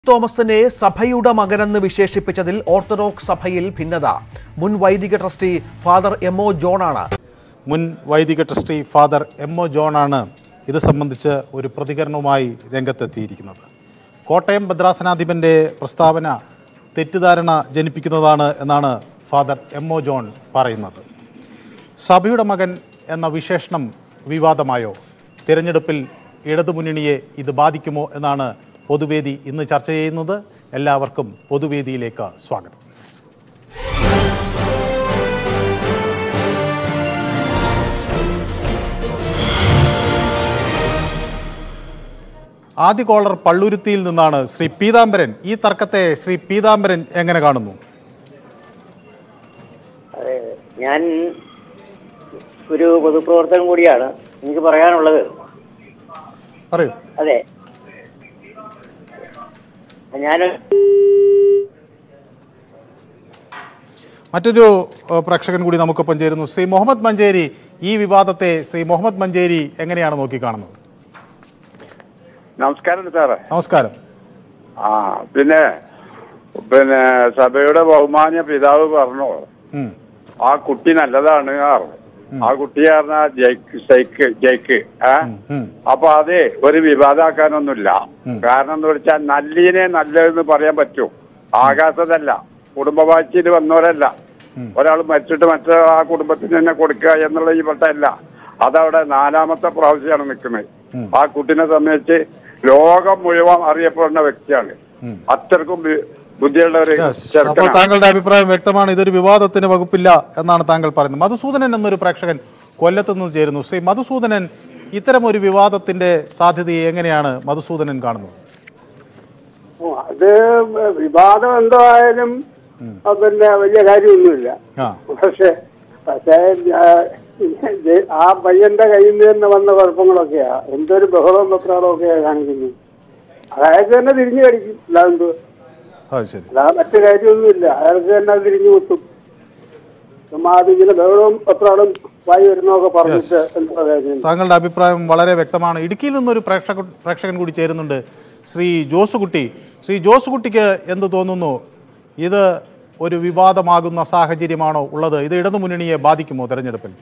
തോമസിനെ സഭയുടെ മകനെന്ന് വിശേഷിപ്പിച്ചതിൽ ഓർത്തഡോക്സ് സഭയിൽ ഭിന്നത മുൻ വൈദിക ട്രസ്റ്റി ഫാദർ എം ഒ ജോണാണ് മുൻ വൈദിക ട്രസ്റ്റി ഫാദർ എം ഒ ജോണാണ് ഇത് സംബന്ധിച്ച് ഒരു പ്രതികരണവുമായി രംഗത്തെത്തിയിരിക്കുന്നത് കോട്ടയം ഭദ്രാസനാധിപൻ്റെ പ്രസ്താവന തെറ്റിദ്ധാരണ ജനിപ്പിക്കുന്നതാണ് എന്നാണ് ഫാദർ എം ഒ ജോൺ പറയുന്നത് സഭയുടെ മകൻ എന്ന വിശേഷണം വിവാദമായോ തിരഞ്ഞെടുപ്പിൽ ഇടതുമുന്നണിയെ ഇത് ബാധിക്കുമോ എന്നാണ് പൊതുവേദി ഇന്ന് ചർച്ച ചെയ്യുന്നത് എല്ലാവർക്കും പൊതുവേദിയിലേക്ക് സ്വാഗതം ആദ്യ കോളർ പള്ളുരുത്തിയിൽ നിന്നാണ് ശ്രീ പീതാംബരൻ ഈ തർക്കത്തെ ശ്രീ പീതാംബരൻ എങ്ങനെ കാണുന്നു അതെ ഞാൻ ഒരു പൊതുപ്രവർത്തകൻ കൂടിയാണ് എനിക്ക് പറയാനുള്ളത് പറയൂ അതെ ഞാൻ മറ്റൊരു ഏഹ്, പ്രേക്ഷകൻ കൂടി നമുക്കൊപ്പം ചേരുന്നു ശ്രീ മുഹമ്മദ് മഞ്ചേരി ഈ വിവാദത്തെ ശ്രീ മുഹമ്മദ് മഞ്ചേരി എങ്ങനെയാണ് നോക്കിക്കാണുന്നത് നമസ്കാരം സാറേ നമസ്കാരം ആ പിന്നെ പിന്നെ സഭയുടെ ബഹുമാന്യ പിതാവ് പറഞ്ഞു ഉം, ആ കുട്ടി നല്ലതാണ് പറഞ്ഞു ആ കുട്ടി പറഞ്ഞ ജയ്ക്ക് സൈക്ക് ജയ്ക്ക് ഏ ഉം, അപ്പൊ അതെ ഒരു വിവാദമാക്കാനൊന്നുമില്ല കാരണം എന്ന് വെച്ചാൽ നല്ലീനെ നല്ലതെന്ന് പറയാൻ പറ്റൂ ആകാശത്തല്ല കുടുംബവാഴ്ചയിൽ വന്നവരല്ല ഒരാൾ മരിച്ചിട്ട് മറ്റേ ആ കുടുംബത്തിന് തന്നെ കൊടുക്കുക എന്നുള്ള ഈ പട്ടല്ല അതവിടെ നാലാമത്തെ പ്രാവശ്യമാണ് നിൽക്കുന്നത് ആ കുട്ടിനെ സംബന്ധിച്ച് ലോകം മുഴുവൻ അറിയപ്പെടുന്ന വ്യക്തിയാണ് അത്രക്കും ബു- ബുദ്ധിയുള്ള ഒരു Yes. അപ്പോൾ ചെറുക്കനാണ് താങ്കളുടെ അഭിപ്രായം വ്യക്തമാണ് ഇതൊരു വിവാദത്തിന് വകുപ്പില്ല എന്നാണ് താങ്കൾ പറയുന്നത് മധുസൂദനൻ എന്നൊരു പ്രേക്ഷകൻ കൊല്ലത്ത് നിന്ന് ചേരുന്നു ശ്രീ മധുസൂദനൻ ഇത്തരം ഒരു വിവാദത്തിന്റെ സാധ്യതയെ എങ്ങനെയാണ് മധുസൂദനൻ കാണുന്നത് അത് വിവാദം എന്തോ ആയാലും അത് പിന്നെ വലിയ കാര്യമൊന്നുമില്ല ആ പക്ഷെ പക്ഷേ ആ, ജെ- ആ പയ്യന്റെ കയ്യിൽ നിന്ന് തന്നെ വന്ന കുഴപ്പങ്ങളൊക്കെയാ എന്തൊരു ബഹളവും വെപ്രാളമൊക്കെയാ കാണിക്കുന്നത് അയാൾക്ക് തന്നെ തിരിഞ്ഞു കടിക്കും അല്ലാതെന്തോ അത് ശരി അല്ലാതെ മറ്റു കാര്യമൊന്നുമില്ല അയാൾക്ക് തന്നെ അത് തിരിഞ്ഞു കുത്തും ചുമ്മാ അതിങ്ങനെ ബഹളവും വെപ്രാളും വായി വരുന്നതൊക്കെ പറഞ്ഞിട്ട് എന്താ കാര്യം താങ്കളുടെ അഭിപ്രായം വളരെ വ്യക്തമാണ് ഇടുക്കിയിൽ നിന്നൊരു പ്രേക്ഷക പ്രേക്ഷകൻ കൂടി ചേരുന്നുണ്ട് ശ്രീ ജോസുകുട്ടി ശ്രീ ജോസുകുട്ടിക്ക് എന്ത് തോന്നുന്നു ഇത് ഒരു വിവാദമാകുന്ന സാഹചര്യമാണോ ഉള്ളത് ഇത് ഇടതുമുന്നണിയെ ബാധിക്കുമോ തെരഞ്ഞെടുപ്പിൽ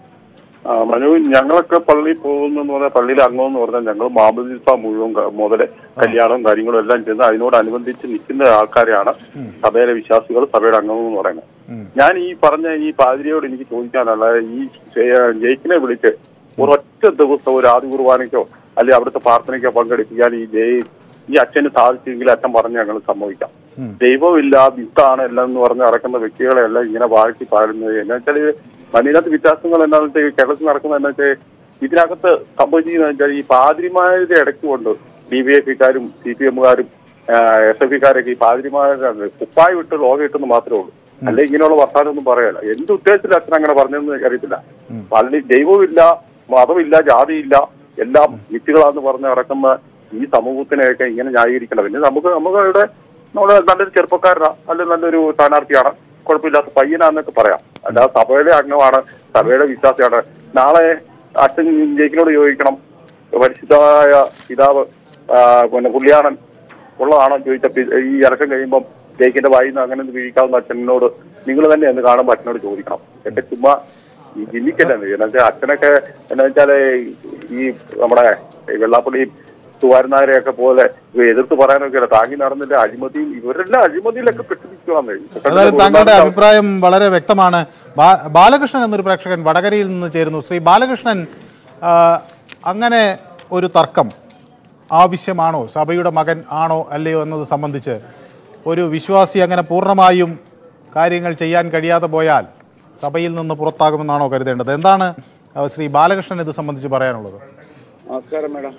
ആ, മനു ഞങ്ങളൊക്കെ പള്ളി പോകുന്നെന്ന് പറഞ്ഞാൽ പള്ളിയിൽ അംഗമെന്ന് പറഞ്ഞാൽ ഞങ്ങൾ മാമദിസ മുഴുവൻ ക- മുതല് കല്യാണവും കാര്യങ്ങളും എല്ലാം ചെന്ന് അതിനോടനുബന്ധിച്ച് നിൽക്കുന്ന ആൾക്കാരെയാണ് സഭയിലെ വിശ്വാസികൾ സഭയുടെ അംഗം എന്ന് പറയുന്നത് ഞാൻ ഈ പറഞ്ഞ ഈ പാതിരിയോട് എനിക്ക് ചോദിക്കാനുള്ള ഈ ജയ- ജയിക്കിനെ വിളിച്ച് ഒരൊറ്റ ദിവസം ഒരു ആദ്യ കുർബാനയ്ക്കോ അല്ലെങ്കിൽ അവിടുത്തെ പ്രാർത്ഥനയ്ക്കോ പങ്കെടുപ്പിക്കാൻ ഈ ജയി ഈ അച്ഛന് സാധിച്ചെങ്കിൽ അച്ഛൻ പറഞ്ഞ് ഞങ്ങൾ സമ്മതിക്കാം ദൈവമില്ല വിത്താണ് എല്ലാം എന്ന് പറഞ്ഞ് നടക്കുന്ന വ്യക്തികളെ എല്ലാം ഇങ്ങനെ വാഴ്ത്തി പാടുന്നത് എന്നാ വെച്ചാൽ മണ്ണിനകത്ത് വ്യത്യാസങ്ങൾ എന്താണെന്ന് വെച്ചാൽ കേരളത്തിൽ നടക്കുന്നത് എന്താ വെച്ചാൽ ഇതിനകത്ത് സംഭവിച്ചിരിക്കുന്നത് വെച്ചാൽ ഈ പാതിരിമാരുടെ ഇടയ്ക്ക് കൊണ്ട് ഡി വി എഫ് ഇക്കാരും സി പി എമ്മുകാരും എസ് എഫ് ഇക്കാരൊക്കെ ഈ പാതിരിമാരുടെ കുപ്പായി വിട്ട് ലോകം ഇട്ടെന്ന് മാത്രമേ ഉള്ളൂ അല്ലെ ഇങ്ങനെയുള്ള വർത്താനമൊന്നും പറയല എന്ത് ഉദ്ദേശത്തിൽ അച്ഛൻ അങ്ങനെ പറഞ്ഞതെന്ന് എനിക്കറിയത്തില്ല പള്ളി ദൈവമില്ല മതമില്ല ജാതിയില്ല എല്ലാം വിത്തുകളാന്ന് പറഞ്ഞ് നടക്കുന്ന ഈ സമൂഹത്തിനെയൊക്കെ ഇങ്ങനെ ന്യായീകരിക്കണം പിന്നെ നമുക്ക് നമുക്ക് ഇവിടെ നമ്മള് നല്ലൊരു ചെറുപ്പക്കാരനാ അല്ലെങ്കിൽ നല്ലൊരു സ്ഥാനാർത്ഥിയാണ് കുഴപ്പമില്ലാത്ത പയ്യനാന്നൊക്കെ പറയാം അല്ലാതെ സഭയുടെ അംഗമാണ് സഭയുടെ വിശ്വാസിയാണ് നാളെ അച്ഛൻ ജയിക്കിനോട് ചോദിക്കണം പരിശുദ്ധമായ പിതാവ് ആ, പിന്നെ പുള്ളിയാണൻ ഉള്ളതാണോ ചോദിച്ച പി- ഈ ഇലക്ഷൻ കഴിയുമ്പം ജയിക്കിന്റെ വായിന്ന് അങ്ങനെ ഒന്ന് വീഴിക്കാവുന്ന അച്ഛനോട് നിങ്ങൾ തന്നെ എന്ന് കാണുമ്പോൾ അച്ഛനോട് ചോദിക്കണം ഇതൊക്കെ ചുമ്മാ ഈ ജിന്നിക്കല്ലേ എന്ന് വെച്ചാൽ അച്ഛനൊക്കെ എന്താ വെച്ചാല് ഈ നമ്മുടെ ഈ വെള്ളാപ്പള്ളി സുവാരനാരെയൊക്കെ പോലെ ഇത് എതിർത്ത് പറയാനൊക്കെ ഇല്ല താങ്ങി നടന്നില്ല അഴിമതിയും ഇവരെല്ലാം അഴിമതിയിലൊക്കെ ഏതായാലും താങ്കളുടെ പെട്ടിരിക്കുവാന്ന് അഭിപ്രായം വളരെ വ്യക്തമാണ് ബാ- ബാലകൃഷ്ണൻ എന്നൊരു പ്രേക്ഷകൻ വടകരയിൽ നിന്ന് ചേരുന്നു ശ്രീ ബാലകൃഷ്ണൻ ആ, അങ്ങനെ ഒരു തർക്കം ആവശ്യമാണോ സഭയുടെ മകൻ ആണോ അല്ലയോ എന്നത് സംബന്ധിച്ച് ഒരു വിശ്വാസി അങ്ങനെ പൂർണ്ണമായും കാര്യങ്ങൾ ചെയ്യാൻ കഴിയാതെ പോയാൽ സഭയിൽ നിന്ന് പുറത്താകുമെന്നാണോ കരുതേണ്ടത് എന്താണ് ആ, ശ്രീ ബാലകൃഷ്ണൻ ഇത് സംബന്ധിച്ച് പറയാനുള്ളത് നമസ്കാരം മേഡം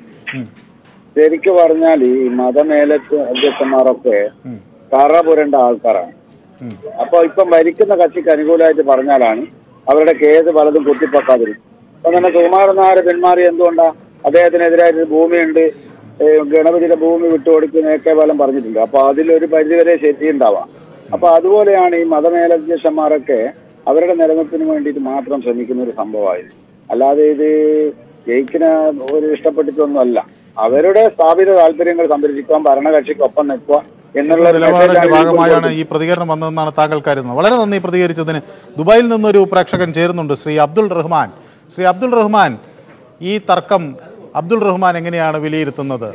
ശരിക്ക് പറഞ്ഞാൽ ഈ മതമേലത്ത് അധ്യക്ഷന്മാരൊക്കെ തറ പുരണ്ട ആൾക്കാരാണ് അപ്പൊ ഇപ്പം ഭരിക്കുന്ന കക്ഷിക്ക് അനുകൂലമായിട്ട് പറഞ്ഞാലാണ് അവരുടെ കേസ് പലതും കുത്തിപ്പൊക്കാതിരും ഇപ്പൊ തന്നെ സുകുമാരൻ നായർ പിന്മാറി എന്തുകൊണ്ടാ അദ്ദേഹത്തിനെതിരായിട്ട് ഭൂമിയുണ്ട് ഏ, ഗണപതിയുടെ ഭൂമി വിട്ടുകൊടുക്കുന്നതൊക്കെ ഫലം പറഞ്ഞിട്ടുണ്ട് അപ്പൊ അതിലൊരു പരിധിവരെ ശരിയുണ്ടാവാം അപ്പൊ അതുപോലെയാണ് ഈ മതമേലധ്യക്ഷന്മാരൊക്കെ അവരുടെ നിലനിൽപ്പിന് വേണ്ടിയിട്ട് മാത്രം ശ്രമിക്കുന്ന ഒരു സംഭവമായത് അല്ലാതെ ഇത് ജയിക്കിന് ഒരു ഇഷ്ടപ്പെട്ടിട്ടൊന്നുമല്ല അവരുടെ സ്ഥാപിത താല്പര്യങ്ങൾ സംരക്ഷിക്കാൻ ഭരണകക്ഷിക്കൊപ്പം നിൽക്കുക എന്നുള്ള ഒരു നിലപാടിന്റെ message ആണ് ഇതിൽ ഭാഗമായാണ് ഈ പ്രതികരണം വന്നതെന്നാണ് താങ്കൾ കരുതുന്നത് വളരെ നന്ദി പ്രതികരിച്ചതിന് ദുബായിൽ നിന്നൊരു പ്രേക്ഷകൻ ചേരുന്നുണ്ട് ശ്രീ അബ്ദുൾ റഹ്മാൻ ശ്രീ അബ്ദുൾ റഹ്മാൻ ഈ തർക്കം അബ്ദുൾ റഹ്മാൻ എങ്ങനെയാണ് വിലയിരുത്തുന്നത്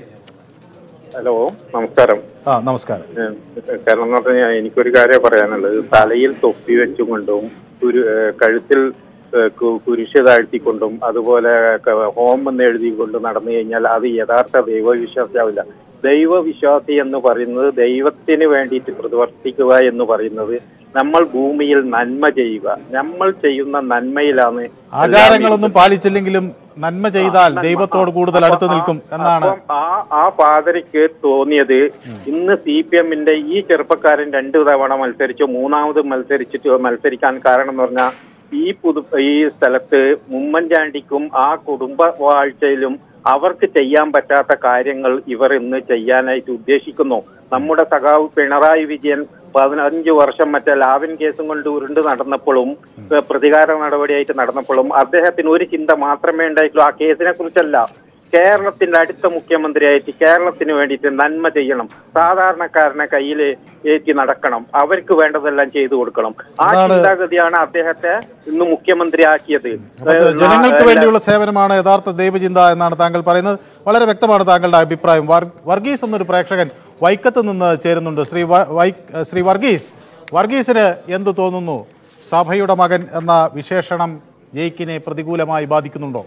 ഹലോ നമസ്കാരം ആ നമസ്കാരം ഏഹ് കാരണം എന്ന് പറഞ്ഞാൽ എനിക്കൊരു കാര്യം പറയാനുള്ളത് തലയിൽ തൊപ്പി വെച്ചുകൊണ്ടും കുരു ഏഹ് കഴുത്തിൽ ഏഹ് കു- കുരിശ് താഴ്ത്തിക്കൊണ്ടും അതുപോലെ ക- ഹോം എന്ന് എഴുതിക്കൊണ്ട് നടന്നു കഴിഞ്ഞാൽ അത് യഥാർത്ഥ ദൈവവിശ്വാസിയാവില്ല ദൈവവിശ്വാസി എന്ന് പറയുന്നത് ദൈവത്തിന് വേണ്ടിയിട്ട് പ്രവർത്തിക്കുക എന്ന് പറയുന്നത് നമ്മൾ ഭൂമിയിൽ നന്മ ചെയ്യുക നമ്മൾ ചെയ്യുന്ന നന്മയിലാണ് ആചാരങ്ങളൊന്നും പാലിച്ചില്ലെങ്കിലും നന്മ ചെയ്താൽ ദൈവത്തോട് കൂടുതൽ അടുത്ത് നിൽക്കും എന്നാണ് അപ്പം ആ ആ ഫാദറിക്ക് തോന്നിയത് ഇന്ന് സി പി എമ്മിന്റെ ഈ ചെറുപ്പക്കാരൻ രണ്ടു തവണ മത്സരിച്ചു മൂന്നാമത് മത്സരിച്ചിട്ട് മത്സരിക്കാൻ കാരണം എന്ന് പറഞ്ഞാൽ ഈ പുതു ഈ സ്ഥലത്ത് ഉമ്മൻചാണ്ടിക്കും ആ കുടുംബ വാഴ്ചയിലും അവർക്ക് ചെയ്യാൻ പറ്റാത്ത കാര്യങ്ങൾ ഇവർ ഇന്ന് ചെയ്യാനായിട്ട് ഉദ്ദേശിക്കുന്നു നമ്മുടെ സഖാവ് പിണറായി വിജയൻ പതിനഞ്ച് വർഷം മറ്റേ ലാവിൻ കേസും കൊണ്ട് ഉരുണ്ട് നടന്നപ്പോഴും ഏഹ് പ്രതികാര നടപടിയായിട്ട് നടന്നപ്പോഴും അദ്ദേഹത്തിന് ഒരു ചിന്ത മാത്രമേ ഉണ്ടായിട്ടുള്ളൂ ആ കേസിനെ കുറിച്ചല്ല കേരളത്തിന്റെ അടുത്ത മുഖ്യമന്ത്രിയായിട്ട് കേരളത്തിന് വേണ്ടിയിട്ട് നന്മ ചെയ്യണം സാധാരണക്കാരനെ കയ്യിൽ ഏറ്റി നടക്കണം അവർക്ക് വേണ്ടതെല്ലാം ചെയ്തു കൊടുക്കണം ആ അതാണ് ചിന്താഗതിയാണ് അദ്ദേഹത്തെ ഇന്ന് മുഖ്യമന്ത്രിയാക്കിയത് അത് ജനങ്ങൾക്ക് വേണ്ടിയുള്ള സേവനമാണ് യഥാർത്ഥ ദൈവചിന്ത എന്നാണ് താങ്കൾ പറയുന്നത് വളരെ വ്യക്തമാണ് താങ്കളുടെ അഭിപ്രായം വർ- വർഗീസ് എന്നൊരു പ്രേക്ഷകൻ വൈക്കത്ത് നിന്ന് ചേരുന്നുണ്ട് ശ്രീ വ- വൈ- ശ്രീ വർഗീസ് വർഗീസിന് എന്ത് തോന്നുന്നു സഭയുടെ മകൻ എന്ന വിശേഷണം ജയിക്കിനെ പ്രതികൂലമായി ബാധിക്കുന്നുണ്ടോ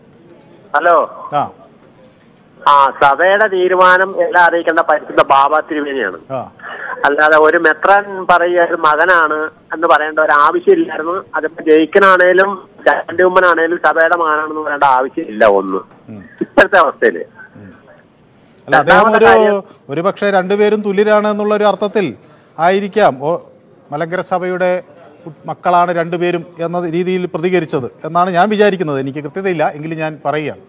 ഹലോ ആ ആ സഭയുടെ തീരുമാനം എല്ലാം അറിയിക്കേണ്ട പരിശുദ്ധ ബാബ തിരുവേനിയാണ് ആ അല്ലാതെ ഒരു മെത്രാൻ പറയുക ഒരു മകനാണ് എന്ന് പറയേണ്ട ഒരു ആവശ്യമില്ലായിരുന്നു അതിപ്പോ ജയിക്കനാണേലും ചാണ്ടിയമ്മനാണേലും സഭയുടെ മകനാണെന്ന് പറയേണ്ട ആവശ്യമില്ല ഒന്ന് ഇപ്പോഴത്തെ അവസ്ഥയില് അല്ല അദ്ദേഹം ഒരു ഒരു പക്ഷേ രണ്ടുപേരും തുല്യരാണ് എന്നുള്ള ഒരു അർത്ഥത്തിൽ ആയിരിക്കാം ഓ മലങ്കര സഭയുടെ കു- മക്കളാണ് രണ്ടുപേരും എന്ന രീതിയിൽ പ്രതികരിച്ചത് എന്നാണ് ഞാൻ വിചാരിക്കുന്നത് എനിക്ക് കൃത്യതയില്ല എങ്കിലും ഞാൻ പറയുകയാണ്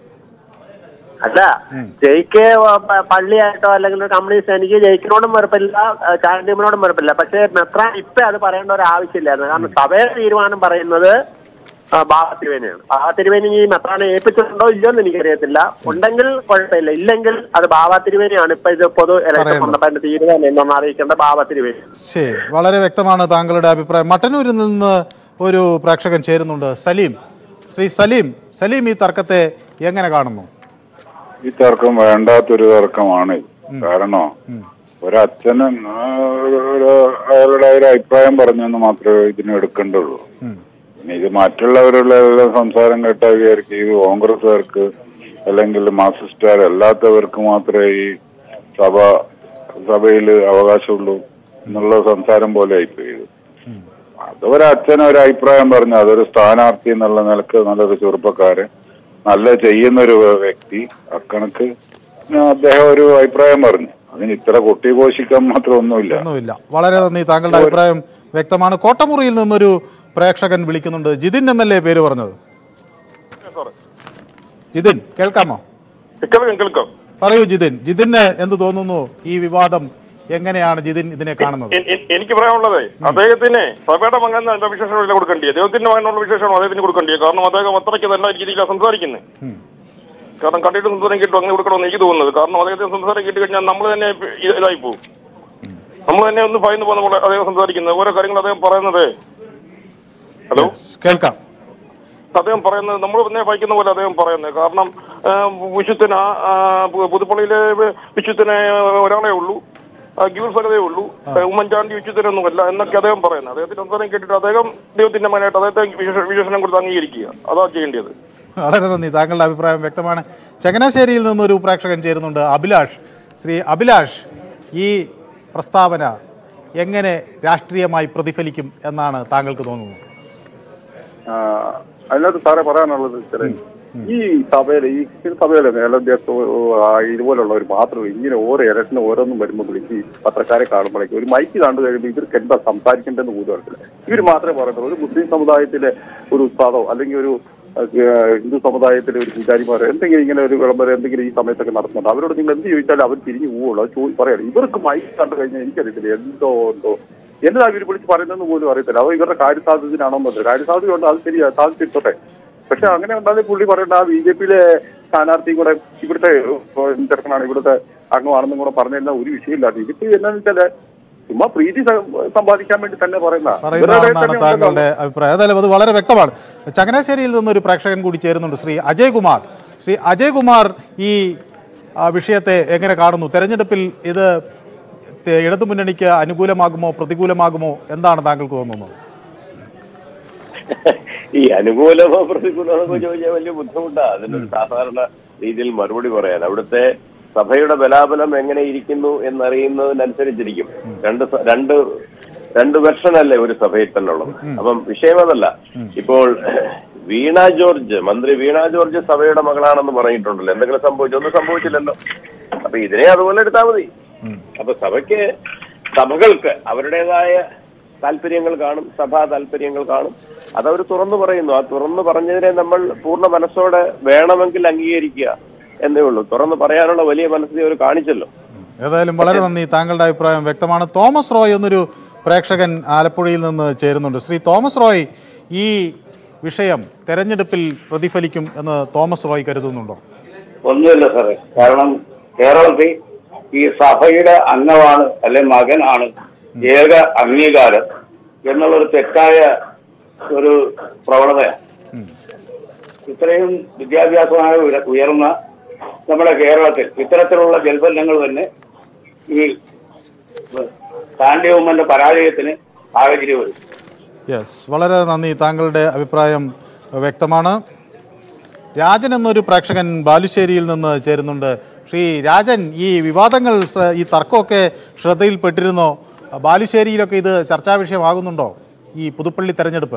അല്ല ജയിക്ക് പ- പള്ളിയായിട്ടോ അല്ലെങ്കിൽ ഒരു കമ്മ്യൂണിസ്റ്റ് എനിക്ക് ജയിക്കിനോടും വെറുപ്പില്ല ചാണ്ടിയമ്മനോടും വെറുപ്പില്ല പക്ഷേ മെത്രാൻ ഇപ്പൊ അത് പറയേണ്ട ഒരു ആവശ്യമില്ലായിരുന്നു കാരണം സഭയുടെ തീരുമാനം പറയുന്നത് ആ, ബാബ തിരുവേനിയാണ് ബാബ തിരുവേനി ഈ മെത്രാനെ ഏൽപ്പിച്ചിട്ടുണ്ടോ ഇല്ലയോ എന്ന് എനിക്കറിയത്തില്ല ഉണ്ടെങ്കിൽ കുഴപ്പമില്ല ഇല്ലെങ്കിൽ അത് ബാബ തിരുവേനിയാണ് ഇപ്പൊ ഇത് പൊതു ഇലക്ഷൻ പറയേണ്ടത്. വന്നപ്പോ അതിന്റെ തീരുമാനം എന്നൊന്ന് അറിയിക്കേണ്ട ബാബ തിരുവേനി ശരി വളരെ വ്യക്തമാണ് താങ്കളുടെ അഭിപ്രായം മട്ടന്നൂരിൽ നിന്ന് ഒരു പ്രേക്ഷകൻ ചേരുന്നുണ്ട് സലീം ശ്രീ സലീം സലീം ഈ തർക്കത്തെ എങ്ങനെ കാണുന്നു ഈ തർക്കം വേണ്ടാത്തൊരു തർക്കമാണ് കാരണം ഒരച്ഛനും ആ, ഒരു അയാളുടെ ഒരു അഭിപ്രായം പറഞ്ഞെന്ന് മാത്രമേ ഇതിന് എടുക്കേണ്ടുള്ളൂ പിന്നെ ഇത് മറ്റുള്ളവരുടെ എല്ലാം സംസാരം കേട്ടാൽ വിചാരിക്കും ഇത് കോൺഗ്രസ്സുകാർക്ക് അല്ലെങ്കിൽ മാർക്സിസ്റ്റുകാർ അല്ലാത്തവർക്ക് മാത്രമേ ഈ സഭ സഭയിൽ അവകാശമുള്ളൂ എന്നുള്ള സംസാരം പോലെ ആയിപ്പോയി ഇത് അതൊരു അച്ഛൻ ഒരു അഭിപ്രായം പറഞ്ഞു അതൊരു സ്ഥാനാർത്ഥി എന്നുള്ള നിലക്ക് നല്ലൊരു ചെറുപ്പക്കാരൻ നല്ല ചെയ്യുന്ന ഒരു വ്യക്തി അക്കണക്ക് അദ്ദേഹം ഒരു അഭിപ്രായം പറഞ്ഞു അതിന് ഇത്ര കൊട്ടിഘോഷിക്കാൻ മാത്രം ഒന്നുമില്ല ഒന്നുമില്ല വളരെ നന്ദി താങ്കളുടെ അഭിപ്രായം വ്യക്തമാണ് കോട്ടമുറിയിൽ നിന്നൊരു പ്രേക്ഷകൻ വിളിക്കുന്നുണ്ട് ജിതിൻ എന്നല്ലേ പേര് പറഞ്ഞത് ജിതിൻ കേൾക്കാമോ കേൾക്കാം കേൾക്കാം പറയൂ ജിതിൻ ജിതിന് എന്ത് തോന്നുന്നു ഈ വിവാദം എങ്ങനെയാണ് ജിതിൻ ഇതിനെ കാണുന്നത് എ- എ- എനിക്ക് പറയാനുള്ളത് അദ്ദേഹത്തിന് സഭയുടെ മകൻ എന്ന വിശേഷമില്ല കൊടുക്കേണ്ടി അദ്ദേഹത്തിന്റെ മകനുള്ള വിശേഷമാണ് അദ്ദേഹത്തിന് കൊടുക്കേണ്ടി കാരണം അദ്ദേഹം അത്രയ്ക്ക് നല്ല രീതിയിലാണ് സംസാരിക്കുന്നത് കാരണം കണ്ടിട്ട് സംസാരം കേട്ടു അങ്ങനെ കൊടുക്കണമെന്ന് എനിക്ക് തോന്നുന്നത് കാരണം അദ്ദേഹത്തിന് സംസാരം കേട്ട് കഴിഞ്ഞാൽ നമ്മൾ തന്നെ ഇ- ഇതായി പോകും നമ്മൾ തന്നെ ഒന്ന് ഭയന്ന് പോകുന്ന പോലെ അദ്ദേഹം സംസാരിക്കുന്നത് ഓരോ കാര്യങ്ങൾ അദ്ദേഹം പറയുന്നത് ഹലോ കേൾക്കാം അദ്ദേഹം പറയുന്നത് നമ്മൾ തന്നെ ഭയക്കുന്ന പോലെ അദ്ദേഹം പറയുന്നത് കാരണം ആ, വിശുദ്ധന ആ, പു- പുതുപ്പള്ളിയിലെ വിശുദ്ധനെ ഒരാളെ ഉള്ളൂ ആ, ഗിബിൾ സകതേ ഉള്ളൂ ഉമ്മൻചാണ്ടി വിശുദ്ധനൊന്നുമല്ല എന്നൊക്കെ അദ്ദേഹം പറയുന്നത് അദ്ദേഹത്തിന്റെ സംസാരം കേട്ടിട്ട് അദ്ദേഹം ദൈവത്തിന്റെ മകനായിട്ട് അദ്ദേഹത്തെ വിശേഷ- വിശേഷണം കൊടുത്ത് അംഗീകരിക്കുക അതാ ചെയ്യേണ്ടത് വളരെ നന്ദി താങ്കളുടെ അഭിപ്രായം വ്യക്തമാണ് ചങ്ങനാശ്ശേരിയിൽ നിന്നൊരു പ്രേക്ഷകൻ ചേരുന്നുണ്ട് അഭിലാഷ് ശ്രീ അഭിലാഷ് ഈ പ്രസ്താവന എങ്ങനെ രാഷ്ട്രീയമായി പ്രതിഫലിക്കും എന്നാണ് താങ്കൾക്ക് തോന്നുന്നത് ആ, അതിനകത്ത് സാറേ പറയാനുള്ളത് വെച്ചാല് ഈ സഭയില് ഈ ക്രിസ്ത്യൻ സഭയിലെ മേലധ്യക്ഷ ഇതുപോലുള്ളവർ മാത്രം ഇങ്ങനെ ഓരോ ഇലക്ഷന് ഓരോന്നും വരുമ്പോൾ വിളിച്ച് ഈ പത്രക്കാരെ കാണുമ്പോഴേക്കും ഒരു മൈക്ക് കണ്ടു കഴിയുമ്പോൾ ഇവർക്ക് എന്താ സംസാരിക്കേണ്ടതെന്ന് പോലും അറിയില്ല ഇവർ മാത്രമേ പറയത്തുള്ളൂ ഒരു മുസ്ലിം സമുദായത്തിലെ ഒരു ഉസ്താദോ അല്ലെങ്കിൽ ഒരു ആ, ഹിന്ദു സമുദായത്തിലെ ഒരു പൂജാരിമാരോ എന്തെങ്കിലും ഇങ്ങനെ ഒരു വിളംബരം എന്തെങ്കിലും ഈ സമയത്തൊക്കെ നടത്തുന്നുണ്ട് അവരോട് നിങ്ങൾ എന്ത് ചോദിച്ചാലും അവർ തിരിഞ്ഞു പോവുള്ളൂ അത് ചോദി പറയണം ഇവർക്ക് മൈക്ക് കണ്ടു കഴിഞ്ഞാൽ എനിക്കറിയത്തില്ല എന്തോ എന്തോ എന്നതാ ഇവർ വിളിച്ച് പറയുന്നതെന്ന് പോലും അറിയത്തില്ല അത് ഇവരുടെ കാര്യസാധ്യതയാണോ എന്നല്ല കാര്യസാധ്യത ഉണ്ട് അത് ശരിയാ സാധിച്ചിട്ടോട്ടെ പക്ഷെ അങ്ങനെ ഉണ്ടാകുന്ന പുള്ളി പറയണ്ട ആ ബി ജെ പിയിലെ സ്ഥാനാർത്ഥി കൂടെ ഇവിടുത്തെ ഏഹ്, ചെറുക്കനാണ് ഇവിടുത്തെ അംഗമാണെന്നും കൂടെ പറഞ്ഞിരുന്ന ഒരു വിഷയമില്ല ഇതിപ്പോ എന്നാന്ന് വെച്ചാല് ചുമ്മാ പ്രീതി സ- സമ്പാദിക്കാൻ വേണ്ടി തന്നെ പറയുന്ന പറയുന്നതാണെന്നാണ് താങ്കളുടെ അഭിപ്രായം ഏതായാലും അത് വളരെ വ്യക്തമാണ് ചങ്ങനാശ്ശേരിയിൽ നിന്നൊരു പ്രേക്ഷകൻ കൂടി ചേരുന്നുണ്ട് ശ്രീ അജയ് കുമാർ ശ്രീ അജയ് കുമാർ ഈ ആ, വിഷയത്തെ എങ്ങനെ കാണുന്നു തെരഞ്ഞെടുപ്പിൽ ഇത് തെ- ഇടതുമുന്നണിക്ക് അനുകൂലമാകുമോ പ്രതികൂലമാകുമോ എന്താണ് താങ്കൾക്ക് തോന്നുന്നത് ഈ അനുകൂലമോ പ്രതികൂലമോ എന്നൊക്കെ ചോദിച്ചാൽ വലിയ ബുദ്ധിമുട്ടാ അതിനൊരു സാധാരണ രീതിയിൽ മറുപടി പറയാൻ അവിടുത്തെ സഭയുടെ ബലാബലം എങ്ങനെ ഇരിക്കുന്നു എന്നറിയുന്നതിനനുസരിച്ചിരിക്കും രണ്ട് സ- രണ്ട് രണ്ട് വെർഷനല്ലേ ഒരു സഭയിൽ തന്നെ ഉള്ളത് അപ്പം വിഷയം അതല്ല ഇപ്പോൾ വീണ ജോർജ് മന്ത്രി വീണ ജോർജ് സഭയുടെ മകളാണെന്ന് പറഞ്ഞിട്ടുണ്ടല്ലോ എന്തെങ്കിലും സംഭവിച്ചു ഒന്നും സംഭവിച്ചില്ലല്ലോ അപ്പൊ ഇതിനെ അതുപോലെ എടുത്താൽ മതി അപ്പൊ സഭയ്ക്ക് സഭകൾക്ക് അവരുടേതായ താല്പര്യങ്ങൾ കാണും സഭാ താല്പര്യങ്ങൾ കാണും അതവർ തുറന്നു പറയുന്നു ആ തുറന്നു പറഞ്ഞതിനെ നമ്മൾ പൂർണ്ണ മനസ്സോടെ വേണമെങ്കിൽ അംഗീകരിക്കുക എന്നേ ഉള്ളൂ തുറന്നു പറയാനുള്ള വലിയ മനസ്സിനെ അവർ കാണിച്ചല്ലോ ഏതായാലും വളരെ നന്ദി താങ്കളുടെ അഭിപ്രായം വ്യക്തമാണ് തോമസ് റോയ് എന്നൊരു പ്രേക്ഷകൻ ആലപ്പുഴയിൽ നിന്ന് ചേരുന്നുണ്ട് ശ്രീ തോമസ് റോയ് ഈ വിഷയം തെരഞ്ഞെടുപ്പിൽ പ്രതിഫലിക്കും എന്ന് തോമസ് റോയ് കരുതുന്നുണ്ടോ ഒന്നുമില്ല സാറേ കാരണം കേരളത്തിൽ ഈ സഭയുടെ അംഗമാണ് അല്ലെ മകനാണ് ഏക അംഗീകാരം എന്നുള്ളൊരു തെറ്റായ ഒരു പ്രവണതയാണ് ഇത്രയും വിദ്യാഭ്യാസമായ ഉയര- ഉയർന്ന നമ്മുടെ കേരളത്തിൽ ഇത്തരത്തിലുള്ള ജൽബന്ധങ്ങൾ തന്നെ ഈ സാൻഡ്യവുമന്റെ പരാജയത്തിന് സാഹചര്യം വരും യെസ് വളരെ നന്ദി താങ്കളുടെ അഭിപ്രായം വ്യക്തമാണ് രാജൻ എന്നൊരു പ്രേക്ഷകൻ ബാലുശ്ശേരിയിൽ നിന്ന് ചേരുന്നുണ്ട് ശ്രീ രാജൻ ഈ വിവാദങ്ങൾ സ- ഈ തർക്കമൊക്കെ ശ്രദ്ധയിൽപ്പെട്ടിരുന്നോ ബാലുശ്ശേരിയിലൊക്കെ ഇത് ചർച്ചാ വിഷയമാകുന്നുണ്ടോ ഈ പുതുപ്പള്ളി തെരഞ്ഞെടുപ്പ്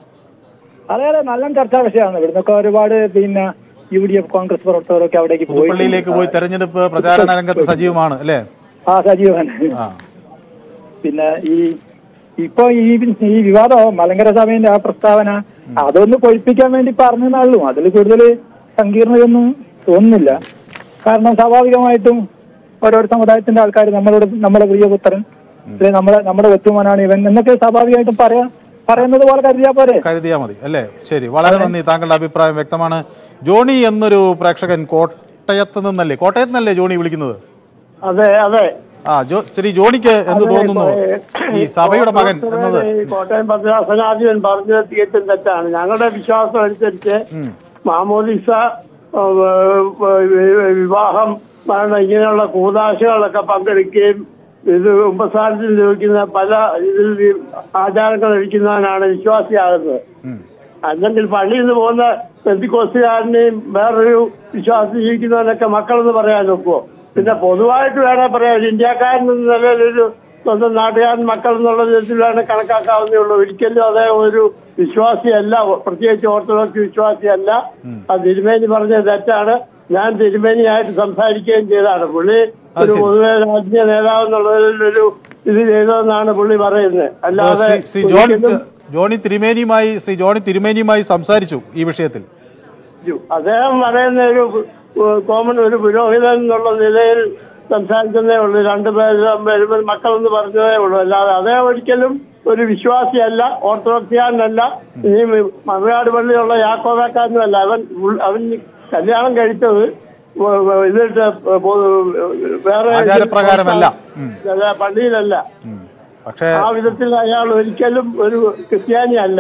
അതെ അതെ നല്ല ചർച്ചാ വിഷയമാണ് ഇവിടുന്നൊക്കെ ഒരുപാട് പിന്നെ യു ഡി എഫ് കോൺഗ്രസ് പ്രവർത്തകരൊക്കെ അവിടേക്ക് പോയി പുതുപ്പള്ളിയിലേക്ക് പോയി തെരഞ്ഞെടുപ്പ് പ്രചാരണ രംഗത്ത് സജീവമാണ് അല്ലേ ആ സജീവൻ ആ പിന്നെ ഈ ഇപ്പൊ ഈ ഈ വിവാദം മലങ്കര സഭയുടെ ആ പ്രസ്താവന അതൊന്ന് പൊഴിപ്പിക്കാൻ വേണ്ടി പറഞ്ഞെന്നുള്ളൂ അതിൽ കൂടുതൽ സങ്കീർണതയൊന്നും തോന്നുന്നില്ല കാരണം സ്വാഭാവികമായിട്ടും ഓരോരോ സമുദായത്തിന്റെ ആൾക്കാർ നമ്മളോട് നമ്മുടെ പ്രിയപുത്രൻ അല്ലെ നമ്മുടെ നമ്മുടെ ഒത്തുമോനാണ് ഇവൻ എന്നൊക്കെ സ്വാഭാവികമായിട്ടും പറയാ പറയുന്നത് പോലെ കരുതിയാ പോരെ കരുതിയാൽ മതി അല്ലേ ശരി വളരെ നന്ദി താങ്കളുടെ അഭിപ്രായം വ്യക്തമാണ് ജോണി എന്നൊരു പ്രേക്ഷകൻ കോട്ടയത്ത് നിന്നല്ലേ കോട്ടയത്ത് നിന്നല്ലേ ജോണി വിളിക്കുന്നത് അതെ അതെ ആ ജോ ശ്രീ ജോണിക്ക് എന്ത് തോന്നുന്നു ഈ സഭയുടെ മകൻ എന്നത് ഈ കോട്ടയം ഭദ്രാസനാധിപൻ പറഞ്ഞത് തീർത്തും തെറ്റാണ് ഞങ്ങളുടെ വിശ്വാസം അനുസരിച്ച് മാമോദിസ ഏഹ്, ഏഹ്, വിവാഹം മരണം ഇങ്ങനെയുള്ള കൂതാശകളൊക്കെ പങ്കെടുക്കുകയും ഇത് ഉപസ്ഥാനത്തിൽ ലഭിക്കുന്ന പല ഇതിൽ ആചാരങ്ങൾ ലഭിക്കുന്നവനാണ് വിശ്വാസിയാകുന്നത് അല്ലെങ്കിൽ പള്ളിയിൽ നിന്ന് പോകുന്ന ബന്ധുക്കോസുകാരനെയും വേറൊരു വിശ്വാസം ജീവിക്കുന്നവനൊക്കെ മക്കളെന്ന് പറയാൻ നോക്കുമോ പിന്നെ പൊതുവായിട്ട് വേണേ പറയാം ഒരു ഇന്ത്യക്കാരൻ എന്ന നിലയിലൊരു സ്വന്തം നാട്ടുകാരൻ മക്കൾ എന്നുള്ള വിധത്തിൽ വേണേൽ കണക്കാക്കാവുന്നേ ഉള്ളൂ ഒരിക്കലും അദ്ദേഹം ഒരു വിശ്വാസിയല്ല പ്രത്യേകിച്ച് ഓർത്തഡോക്സ് വിശ്വാസിയല്ല ആ തിരുമേനി പറഞ്ഞത് തെറ്റാണ് ഞാൻ തിരുമേനിയായിട്ട് സംസാരിക്കുകയും ചെയ്തതാണ് പുള്ളി ഒരു പൊതുവെ രാജ്യ നേതാവ് എന്നുള്ളതിലൊരു ഇത് ചെയ്തതെന്നാണ് പുള്ളി പറയുന്നത് അല്ലാതെ ശ്രീ- ശ്രീ ജോൺ ഒരിക്കലും ജോണി തിരുമേനിയുമായി ശ്രീ ജോണി തിരുമേനിയുമായി സംസാരിച്ചു ഈ വിഷയത്തിൽ അദ്ദേഹം പറയുന്ന ഒരു ഏഹ്, കോമൺ ഒരു പുരോഹിതൻ എന്നുള്ള നിലയിൽ സംസാരിക്കുന്നേ ഉള്ളൂ രണ്ടുപേരും വരുമ്പോൾ മക്കളെന്ന് പറഞ്ഞതേ ഉള്ളൂ അല്ലാതെ അദ്ദേഹം ഒരിക്കലും ഒരു വിശ്വാസിയല്ല ഓർത്തഡോക്സിയാനല്ല ഇനി മറുനാട് പള്ളിയുള്ള യാക്കോബക്കാരനുമല്ല അവൻ ഉൾ- അവൻ കല്യാണം കഴിച്ചത് വ- വ- ഇതിട്ട് പൊ- വേറെ ആചാരപ്രകാരമല്ല ഉം. അല്ല, പള്ളിയിലല്ല പക്ഷേ ആ വിധത്തിൽ അയാൾ ഒരിക്കലും ഒരു ക്രിസ്ത്യാനി അല്ല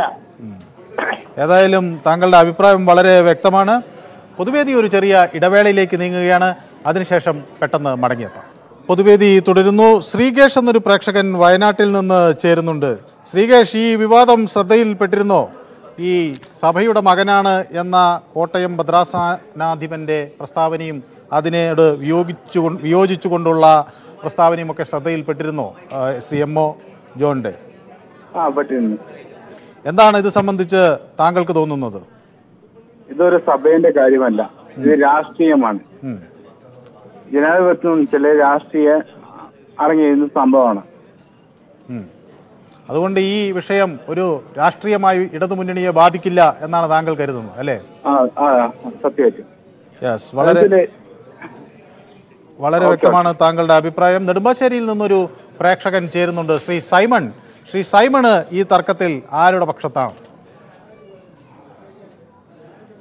ഏതായാലും താങ്കളുടെ അഭിപ്രായം വളരെ വ്യക്തമാണ് പൊതുവേദി ഒരു ചെറിയ ഇടവേളയിലേക്ക് നീങ്ങുകയാണ് അതിനുശേഷം പെട്ടെന്ന് മടങ്ങിയെത്താം പൊതുവേദി തുടരുന്നു ശ്രീകേഷ് എന്നൊരു പ്രേക്ഷകൻ വയനാട്ടിൽ നിന്ന് ചേരുന്നുണ്ട് ശ്രീകേഷ് ഈ വിവാദം ശ്രദ്ധയിൽപ്പെട്ടിരുന്നോ ഈ സഭയുടെ മകനാണ് എന്ന കോട്ടയം ഭദ്രാസനാധിപന്റെ പ്രസ്താവനയും അതിനോട് വിയോഗിച്ചു വിയോജിച്ചുകൊണ്ടുള്ള പ്രസ്താവനയും ഒക്കെ ശ്രദ്ധയിൽപ്പെട്ടിരുന്നോ ആ, ശ്രീ എം ഒ ജോണിന്റെ ആ പറ്റുന്നു എന്താണ് ഇത് സംബന്ധിച്ച് താങ്കൾക്ക് തോന്നുന്നത് ഇതൊരു സഭയുടെ കാര്യമല്ല ഇത് രാഷ്ട്രീയമാണ് ഉം. ജനാധിപത്യം ചില രാഷ്ട്രീയ അടങ്ങിയിരുന്ന സംഭവമാണ് ഉം. അതുകൊണ്ട് ഈ വിഷയം ഒരു രാഷ്ട്രീയമായി ഇടതുമുന്നണിയെ ബാധിക്കില്ല എന്നാണ് താങ്കൾ കരുതുന്നത് അല്ലേ ആ ആ സത്യമായിട്ടും യെസ് വളരെ അതില് വളരെ വ്യക്തമാണ് താങ്കളുടെ അഭിപ്രായം നെടുമ്പാശ്ശേരിയിൽ നിന്നൊരു പ്രേക്ഷകൻ ചേരുന്നുണ്ട് ശ്രീ സൈമൺ ശ്രീ സൈമണ് ഈ തർക്കത്തിൽ ആരുടെ പക്ഷത്താണ്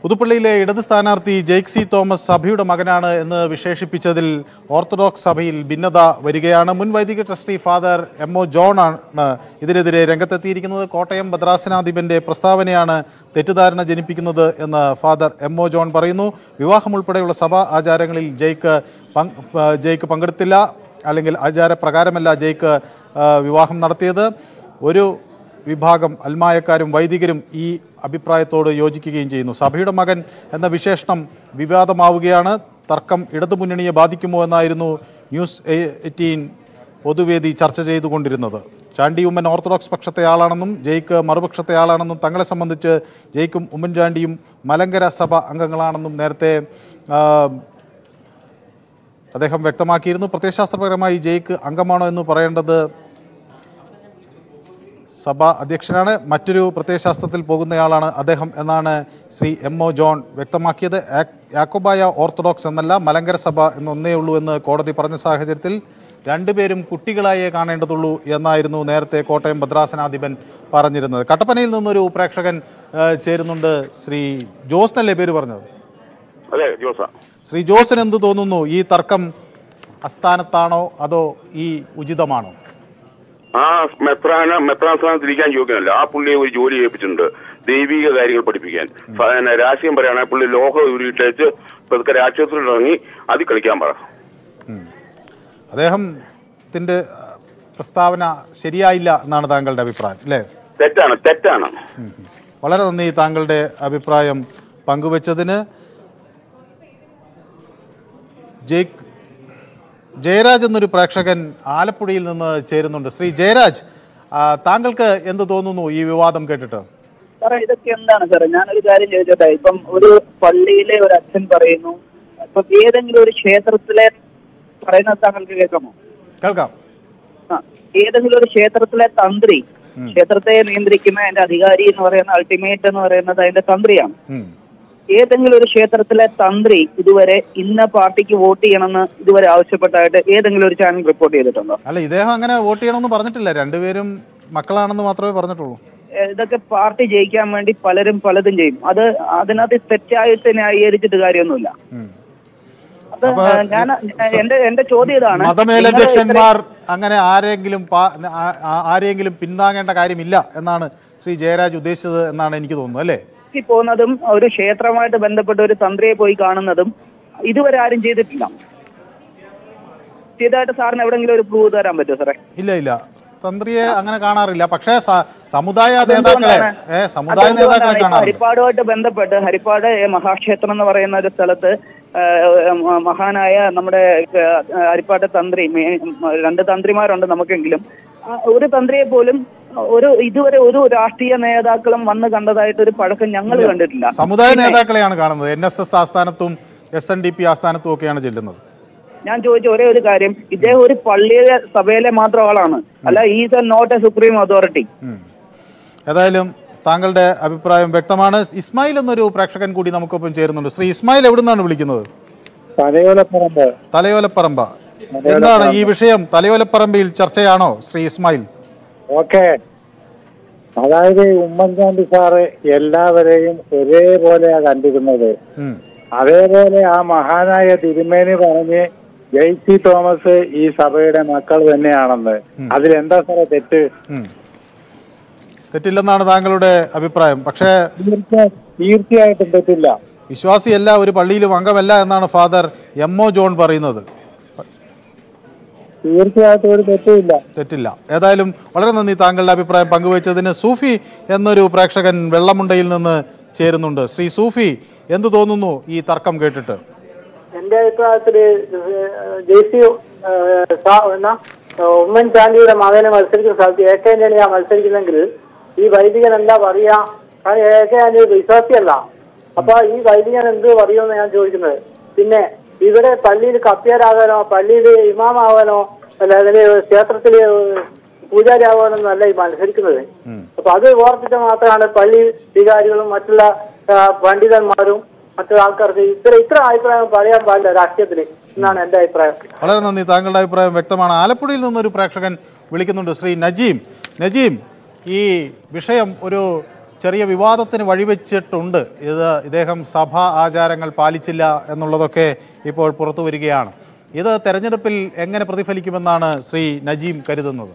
പുതുപ്പള്ളിയിലെ ഇടത് സ്ഥാനാർത്ഥി ജെയ്ക്സി തോമസ് സഭയുടെ മകനാണ് എന്ന് വിശേഷിപ്പിച്ചതിൽ ഓർത്തഡോക്സ് സഭയിൽ ഭിന്നത വരികയാണ് മുൻ വൈദിക trustee father M O John ആണ് ഇതിനെതിരെ രംഗത്തെത്തിയിരിക്കുന്നത് കോട്ടയം ഭദ്രാസനാധിപന്റെ പ്രസ്താവനയാണ് തെറ്റിദ്ധാരണ ജനിപ്പിക്കുന്നത് എന്ന് ഫാദർ എം ഒ ജോൺ പറയുന്നു വിവാഹം ഉൾപ്പെടെയുള്ള സഭാ ആചാരങ്ങളിൽ ജയ്ക്ക് പങ്ക് ആ, ജയ്ക്ക് പങ്കെടുത്തില്ല അല്ലെങ്കിൽ ആചാരപ്രകാരമല്ല ജയ്ക്ക് ആ, വിവാഹം നടത്തിയത് ഒരു വിഭാഗം അൽമായക്കാരും വൈദികരും ഈ അഭിപ്രായത്തോട് യോജിക്കുകയും ചെയ്യുന്നു സഭയുടെ മകൻ എന്ന വിശേഷണം വിവാദമാവുകയാണ് തർക്കം ഇടതുമുന്നണിയെ ബാധിക്കുമോ എന്നായിരുന്നു ന്യൂസ് എയ്റ്റീൻ പൊതുവേദി ചർച്ച ചെയ്തുകൊണ്ടിരുന്നത് ചാണ്ടി ഉമ്മൻ ഓർത്തഡോക്സ് പക്ഷത്തെ ആളാണെന്നും ജയ്ക്ക് മറുപക്ഷത്തെ ആളാണെന്നും തങ്ങളെ സംബന്ധിച്ച് ജയ്ക്കും ഉമ്മൻചാണ്ടിയും മലങ്കര സഭ അംഗങ്ങളാണെന്നും നേരത്തെ ആ, അദ്ദേഹം വ്യക്തമാക്കിയിരുന്നു പ്രത്യയശാസ്ത്രപരമായി ജയ്ക്ക് അംഗമാണോ എന്ന് പറയേണ്ടത് സഭ അധ്യക്ഷനാണ് മറ്റൊരു പ്രത്യയശാസ്ത്രത്തിൽ പോകുന്നയാളാണ് അദ്ദേഹം എന്നാണ് ശ്രീ എം ഒ ജോൺ വ്യക്തമാക്കിയത് യാ- യാക്കോബായ ഓർത്തഡോക്സ് എന്നല്ല മലങ്കര സഭ എന്നൊന്നേ ഉള്ളൂ എന്ന് കോടതി പറഞ്ഞ സാഹചര്യത്തിൽ രണ്ടുപേരും കുട്ടികളായേ കാണേണ്ടതുള്ളൂ എന്നായിരുന്നു നേരത്തെ കോട്ടയം ഭദ്രാസനാധിപൻ പറഞ്ഞിരുന്നത് കട്ടപ്പനയിൽ നിന്നൊരു പ്രേക്ഷകൻ ആ, ചേരുന്നുണ്ട് ശ്രീ ജോസ്നല്ലേ പേര് പറഞ്ഞത് അതെ ജോസ ശ്രീ ജോസിന് എന്ത് തോന്നുന്നു ഈ തർക്കം അസ്ഥാനത്താണോ അതോ ഈ ഉചിതമാണോ ആ മെത്രാന മെത്രാൻ സ്ഥാനത്തിരിക്കാൻ യോഗ്യനല്ല ആ പുള്ളിയെ ഒരു ജോലി ചെയ്യിപ്പിച്ചിട്ടുണ്ട് ദൈവിക കാര്യങ്ങൾ പഠിപ്പിക്കാൻ ഫ- പിന്നെ രാഷ്ട്രീയം പറയുകയാണെങ്കിൽ പുള്ളി ലോഹം ഉരുട്ടേച്ച് പതുക്കെ രാഷ്ട്രീയത്തിൽ ഇറങ്ങി അതിൽ കളിക്കാൻ പറ അദ്ദേഹത്തിൻ്റെ പ്രസ്താവന ശരിയായില്ല എന്നാണ് താങ്കളുടെ അഭിപ്രായം അല്ലേ തെറ്റാണ് തെറ്റാണ് വളരെ നന്ദി താങ്കളുടെ അഭിപ്രായം പങ്കുവച്ചതിന് ജയ് ജയരാജ് എന്നൊരു പ്രേക്ഷകൻ ആലപ്പുഴയിൽ നിന്ന് ചേരുന്നുണ്ട് ശ്രീ ജയരാജ് ആ, താങ്കൾക്ക് എന്ത് തോന്നുന്നു ഈ വിവാദം കേട്ടിട്ട് സാറേ ഇതൊക്കെ എന്താണ് സാറേ ഞാനൊരു കാര്യം ചോദിച്ചോട്ടെ ഇപ്പം ഒരു പള്ളിയിലെ ഒരു അച്ഛൻ പറയുന്നു ഇപ്പം ഏതെങ്കിലും ഒരു ക്ഷേത്രത്തിലെ പറയുന്നത് താങ്കൾക്ക് കേൾക്കാമോ കേൾക്കാം ആ ഏതെങ്കിലും ഒരു ക്ഷേത്രത്തിലെ തന്ത്രി ക്ഷേത്രത്തെ നിയന്ത്രിക്കുന്ന അതിന്റെ അധികാരി എന്ന് പറയുന്ന അൾട്ടിമേറ്റ് എന്ന് പറയുന്നത് അതിന്റെ തന്ത്രിയാണ് ഉം. ഏതെങ്കിലും ഒരു ക്ഷേത്രത്തിലെ തന്ത്രി ഇതുവരെ ഇന്ന പാർട്ടിക്ക് വോട്ട് ചെയ്യണമെന്ന് ഇതുവരെ ആവശ്യപ്പെട്ടായിട്ട് ഏതെങ്കിലും ഒരു ചാനൽ റിപ്പോർട്ട് ചെയ്തിട്ടുണ്ടോ അല്ല ഇദ്ദേഹം അങ്ങനെ വോട്ട് ചെയ്യണമെന്ന് പറഞ്ഞിട്ടില്ല രണ്ടുപേരും മക്കളാണെന്ന് മാത്രമേ പറഞ്ഞിട്ടുള്ളൂ ഏഹ് ഇതൊക്കെ പാർട്ടി ജയിക്കാൻ വേണ്ടി പലരും പലതും ചെയ്യും അത് അതിനകത്ത് തെറ്റായിട്ട് ന്യായീകരിച്ചിട്ട് കാര്യമൊന്നുമില്ല അത് ഏഹ് ഞാൻ എന്റെ എന്റെ ചോദ്യം ഇതാണ് നിങ്ങള് മതമേലധ്യക്ഷന്മാർ അങ്ങനെ ആരെങ്കിലും പാ- ആ- ആ- ആരെയെങ്കിലും പിന്താങ്ങേണ്ട കാര്യമില്ല എന്നാണ് ശ്രീ ജയരാജ് ഉദ്ദേശിച്ചത് എന്നാണ് എനിക്ക് തോന്നുന്നത് അല്ലേ ഇത്രയും പോകുന്നതും ഒരു ക്ഷേത്രമായിട്ട് ബന്ധപ്പെട്ട ഒരു തന്ത്രിയെ പോയി കാണുന്നതും ഇതുവരെ ആരും ചെയ്തിട്ടില്ല ചെയ്തതായിട്ട് സാറിന് എവിടെങ്കിലും ഒരു പ്രൂവ് തരാൻ പറ്റുമോ സാറേ ഇല്ല ഇല്ല തന്ത്രിയെ അങ്ങനെ കാണാറില്ല പക്ഷേ സ- സമുദായ നേതാക്കളെ ഏ സമുദായ നേതാക്കളെ അതെന്തുകൊണ്ടാണ് ഇപ്പൊ കാണാറുണ്ട് ഹരിപ്പാടുമായിട്ട് ബന്ധപ്പെട്ട് ഹരിപ്പാട് മഹാക്ഷേത്രം എന്ന് പറയുന്ന ഒരു സ്ഥലത്ത് ആ, ആ, മഹാനായ നമ്മുടെ ആ, ഹരിപ്പാട്ട് തന്ത്രി മേ- രണ്ട് തന്ത്രിമാരുണ്ട് നമുക്കെങ്കിലും ആ, ഒരു തന്ത്രിയെ പോലും ഒരു ഇതുവരെ ഒരു രാഷ്ട്രീയ നേതാക്കളും വന്ന് കണ്ടതായിട്ട് ഒരു പഴക്കം ഞങ്ങൾ കണ്ടിട്ടില്ല സമുദായ പിന്നെ നേതാക്കളെയാണ് കാണുന്നത് എൻ എസ് എസ് ആസ്ഥാനത്തും എസ് എൻ ഡി പി ആസ്ഥാനത്തും ഒക്കെയാണ് ചെല്ലുന്നത് ഞാൻ ചോദിച്ച ഒരേ ഒരു കാര്യം ഇദ്ദേഹം ഒരു പള്ളിയിലെ സഭയിലെ മാത്രം ആളാണ് അല്ല is not a supreme authority ഏതായാലും താങ്കളുടെ അഭിപ്രായം വ്യക്തമാണ് ഇസ്മായിൽ എന്നൊരു പ്രേക്ഷകൻ കൂടി നമുക്കൊപ്പം ചേരുന്നുണ്ട് ശ്രീ ഇസ്മായിൽ എവിടെ നിന്നാണ് വിളിക്കുന്നത് തലയോലപ്പറമ്പ് തലയോലപ്പറമ്പ എന്താണ് ഈ വിഷയം തലയോലപ്പറമ്പിൽ ചർച്ചയാണോ ശ്രീ ഇസ്മായിൽ ഓക്കെ അതായത് ഉമ്മൻചാണ്ടി സാറ് എല്ലാവരെയും ഒരേപോലെയാ കണ്ടിരുന്നത് ഉം. അതേപോലെ ആ മഹാനായ തിരുമേനി പറഞ്ഞ് ജെയ്സി തോമസ് ഈ സഭയുടെ മക്കൾ തന്നെയാണെന്ന് അതിലെന്താ സാറേ തെറ്റ് ഉം. തെറ്റില്ലെന്നാണ് താങ്കളുടെ അഭിപ്രായം പക്ഷേ തീർച്ച- തീർച്ചയായിട്ടും തെറ്റില്ല വിശ്വാസിയല്ല ഒരു പള്ളിയിലും അംഗമല്ല എന്നാണ് ഫാദർ എം ഒ ജോൺ പറയുന്നത് തീർച്ചയായിട്ടും ഒരു തെറ്റുമില്ല തെറ്റില്ല ഏതായാലും വളരെ നന്ദി താങ്കളുടെ അഭിപ്രായം പങ്കുവച്ചതിന് സൂഫി എന്നൊരു പ്രേക്ഷകൻ വെള്ളമുണ്ടയിൽ നിന്ന് ചേരുന്നുണ്ട് ശ്രീ സൂഫി എന്തു തോന്നുന്നു ഈ തർക്കം കേട്ടിട്ട് എന്റെ അഭിപ്രായത്തില് ജെയ്സി എന്നാ ഉമ്മൻചാണ്ടിയുടെ മകനെ മത്സരിക്കുന്ന സ്ഥലത്ത് എ കെ ആന്റണിയാ മത്സരിക്കുന്നെങ്കിൽ ഈ വൈദികൻ എന്താ പറയാ കാരണം എ കെ ആന്റണി വിശ്വാസിയല്ല അപ്പൊ ഈ വൈദികൻ എന്ത് പറയുമെന്ന് ഞാൻ ചോദിക്കുന്നത് പിന്നെ ഇവിടെ പള്ളിയിൽ കപ്പ്യാരാകാനോ പള്ളിയിൽ ഇമാമാവാനോ അല്ല അല്ലെങ്കിൽ ക്ഷേത്രത്തില് പൂജാരി ആവാനൊന്നും ഈ മത്സരിക്കുന്നത് അപ്പൊ അത് ഓർത്തിട്ട് മാത്രമാണ് പള്ളി വികാരികളും മറ്റുള്ള ആ, പണ്ഡിതന്മാരും മറ്റുള്ള ആൾക്കാർക്ക് ഇത്ര ഇത്ര അഭിപ്രായം പറയാൻ പാടില്ല രാഷ്ട്രീയത്തില് എന്നാണ് എന്റെ അഭിപ്രായം വളരെ നന്ദി താങ്കളുടെ അഭിപ്രായം വ്യക്തമാണ് ആലപ്പുഴയിൽ നിന്നൊരു പ്രേക്ഷകൻ വിളിക്കുന്നുണ്ട് ശ്രീ നജീം നജീം ഈ വിഷയം ഒരു ചെറിയ വിവാദത്തിന് വഴിവെച്ചിട്ടുണ്ട് ഇത് ഇദ്ദേഹം സഭാ ആചാരങ്ങൾ പാലിച്ചില്ല എന്നുള്ളതൊക്കെ ഇപ്പോൾ പുറത്തു വരികയാണ് ഇത് തെരഞ്ഞെടുപ്പിൽ എങ്ങനെ പ്രതിഫലിക്കുമെന്നാണ് ശ്രീ നജീം കരുതുന്നത്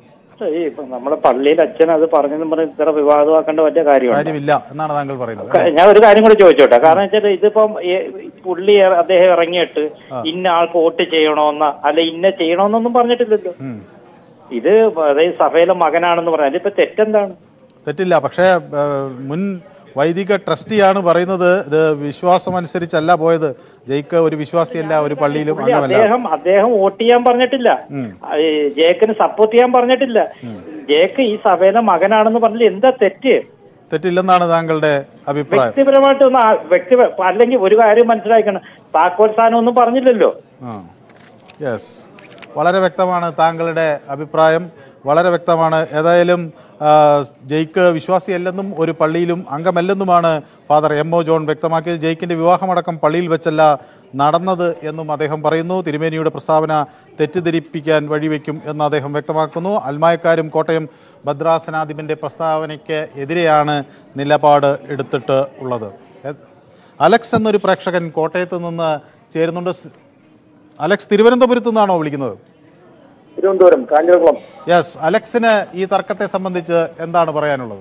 ഈ ഇപ്പൊ നമ്മളെ പള്ളിയിൽ അച്ഛൻ അത് പറഞ്ഞെന്നും പറഞ്ഞ് ഇത്ര വിവാദമാക്കേണ്ട പറ്റിയ കാര്യമാണ് കാര്യമില്ല എന്നാണ് താങ്കൾ പറയുന്നത് ക- ഞാൻ ഒരു കാര്യം കൂടി ചോദിച്ചോട്ടെ കാരണം വെച്ചാൽ ഇതിപ്പം ഏ- പുള്ളി ഇറ- അദ്ദേഹം ഇറങ്ങിയിട്ട് ആ. ഇന്ന ആൾക്ക് വോട്ട് ചെയ്യണമെന്ന അല്ല ഇന്ന ചെയ്യണമെന്നൊന്നും പറഞ്ഞിട്ടില്ലല്ലോ ഉം. ഇത് അതായത് സഭയിലെ മകനാണെന്ന് പറഞ്ഞാൽ ഇതിപ്പോ തെറ്റെന്താണ് തെറ്റില്ല പക്ഷേ ഏഹ്, മുൻ വൈദിക ട്രസ്റ്റിയാണ് പറയുന്നത് ഇത് വിശ്വാസം അനുസരിച്ചല്ല പോയത് ജയിക്ക് ഒരു വിശ്വാസിയല്ല ഒരു പള്ളിയിലും പുള്ളി അംഗമല്ല അദ്ദേഹം അദ്ദേഹം വോട്ട് ചെയ്യാൻ പറഞ്ഞിട്ടില്ല ഉം. ആ, ഈ ജേക്കിന് സപ്പോർട്ട് ചെയ്യാൻ പറഞ്ഞിട്ടില്ല ജേക്ക് ഈ സഭയിലെ മകനാണെന്ന് പറഞ്ഞാൽ എന്താ തെറ്റ് തെറ്റില്ലെന്നാണ് താങ്കളുടെ അഭിപ്രായം വ്യക്തിപരമായിട്ട് ഒന്ന് ആ- വ്യക്തി അല്ലെങ്കിൽ ഒരു കാര്യം മനസ്സിലാക്കണം താക്കോൽ സ്ഥാനം ഒന്നും പറഞ്ഞില്ലല്ലോ ആ യെസ് വളരെ വ്യക്തമാണ് താങ്കളുടെ അഭിപ്രായം വളരെ വ്യക്തമാണ് ഏതായാലും ആ, ജയ്ക്ക് വിശ്വാസിയല്ലെന്നും ഒരു പള്ളിയിലും അംഗമല്ലെന്നുമാണ് ഫാദർ എം ഒ ജോൺ വ്യക്തമാക്കിയത് ജയ്ക്കിൻ്റെ വിവാഹമടക്കം പള്ളിയിൽ വെച്ചല്ല നടന്നത് എന്നും അദ്ദേഹം പറയുന്നു തിരുമേനിയുടെ പ്രസ്താവന തെറ്റിദ്ധരിപ്പിക്കാൻ വഴിവെക്കും എന്ന് അദ്ദേഹം വ്യക്തമാക്കുന്നു അൽമായക്കാരും കോട്ടയം ഭദ്രാസനാധിപൻ്റെ പ്രസ്താവനയ്ക്ക് എതിരെയാണ് നിലപാട് എടുത്തിട്ട് ഉള്ളത് എ- അലക്സ് എന്നൊരു പ്രേക്ഷകൻ കോട്ടയത്ത് നിന്ന് ചേരുന്നുണ്ട് സ്- അലക്സ് തിരുവനന്തപുരത്ത് നിന്നാണോ വിളിക്കുന്നത് തിരുവനന്തപുരം കാഞ്ഞിരകുളം യെസ് അലക്സിന് ഈ തർക്കത്തെ സംബന്ധിച്ച് എന്താണ് പറയാനുള്ളത്